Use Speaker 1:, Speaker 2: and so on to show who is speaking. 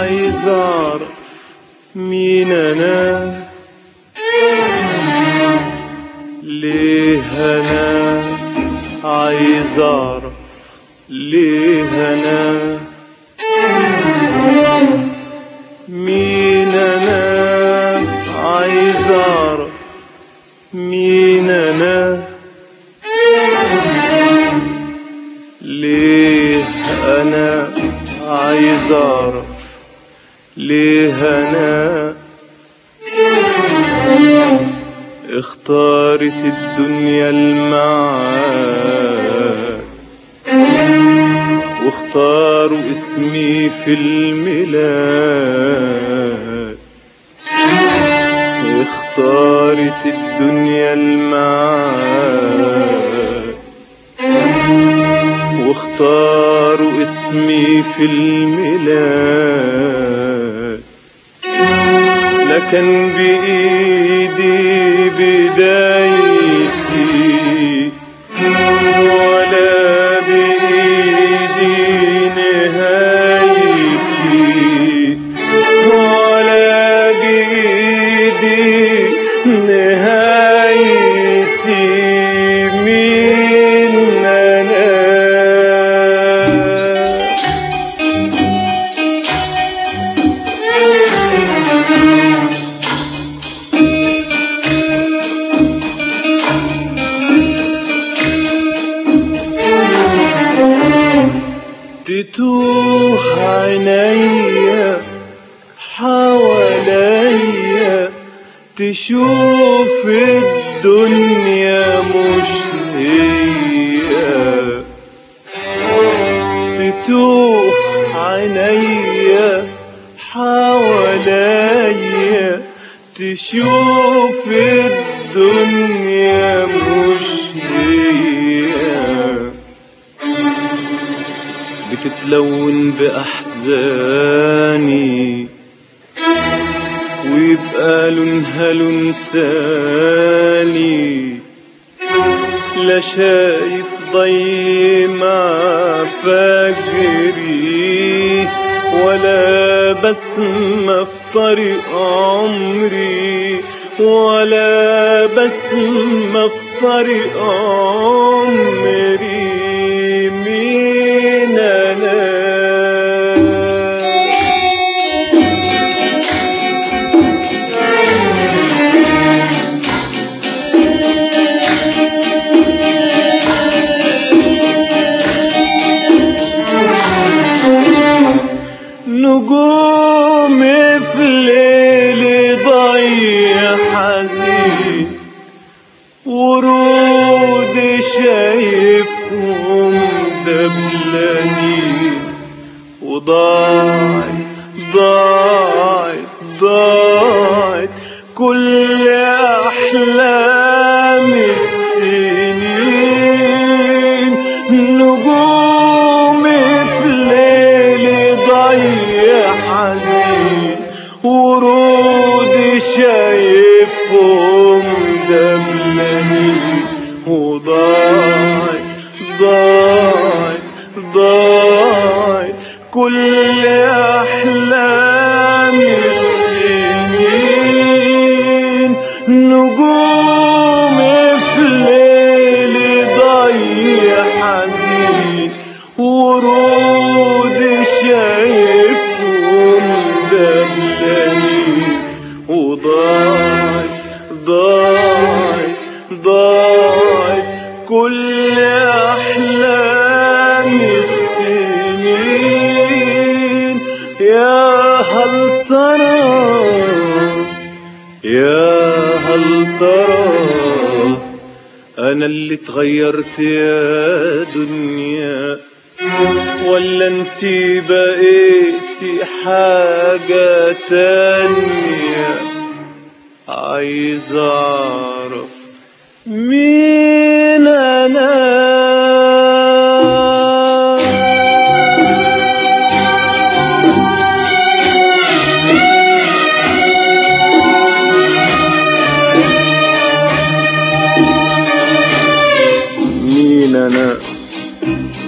Speaker 1: عايز اعرف مين انا ليه انا عايز اعرف ليه انا مين انا عايز اعرف مين انا ليه انا عايز اعرف ليه انا اختارت الدنيا المعاد واختاروا اسمي في الميلاد اختارت الدنيا المعاد واختاروا اسمي في الميلاد لكن بإيدي بدايتي ولا بإيدي نهايتي ولا بإيدي نهايتي مين أنا تتوه عينيا حواليا تشوف الدنيا مش هي تتوه عينيا حواليا تشوف الدنيا مش هي بتتلون بأحزاني ويبقى لونها لون تاني لا شايف ضي مع فجري ولا بسمة في طريق عمري ولا بسمة في طريق عمري مين أنا نجوم في ليل ضيع حزين ورود شايفهم دبلانين وضاعت ضاعت ضاعت كل أحلام السنين نجوم في ليل ضيع حزين ورود شايفهم دبلانين وضاعت ضاعت ضاعت كل أحلام السنين نجوم في ليل ضيع حزين ورود شايفهم دبلانين وضاعت ضاعت ضاعت كل أحلام السنين يا هل ترى يا هل ترى أنا اللي اتغيرت يا دنيا ولا انتي بقيتي حاجة تانية عايز أعرف مين أنا مين أنا